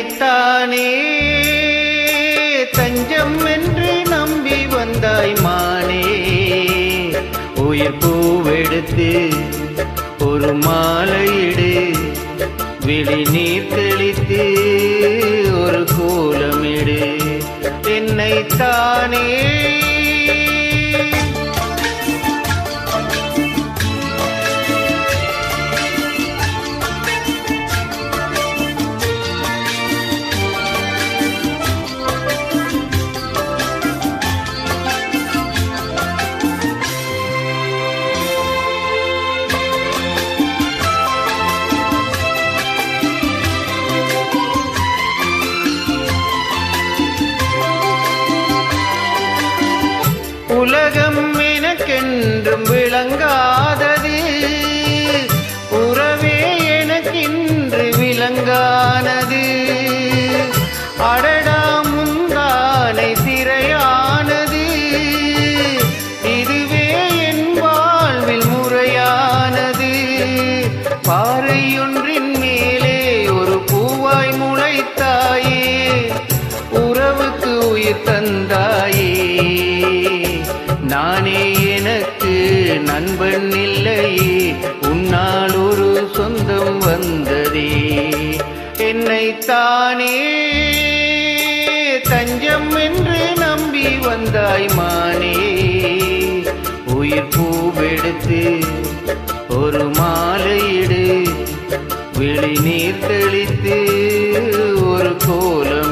என்னைத்தானே தஞ்சம் என்று நம்பி வந்தாய் மானே உயிர் பூவெடுத்து ஒரு மாலையிடு விழி நீர் தெளித்து ஒரு கோலமிடு என்னைத்தானே உலகம் எனக்கென்றும் விளங்காதது உறவே எனக்கின்று விளங்கானது அடடா முந்தானை சிறையானது இதுவே என் வாழ்வில் முறையானது பாறையொன்றின் மேலே ஒரு பூவாய் முளைத்தாயே உறவுக்கு உயிர் தந்தாயே நானே எனக்கு நண்பன் இல்லையே உன்னால் ஒரு சொந்தம் வந்ததே என்னைத்தானே தஞ்சம் என்று நம்பி வந்தாய் மானே உயிர் பூவெடுத்து ஒரு மாலையிடு விழி நீர் தெளித்து ஒரு கோலம்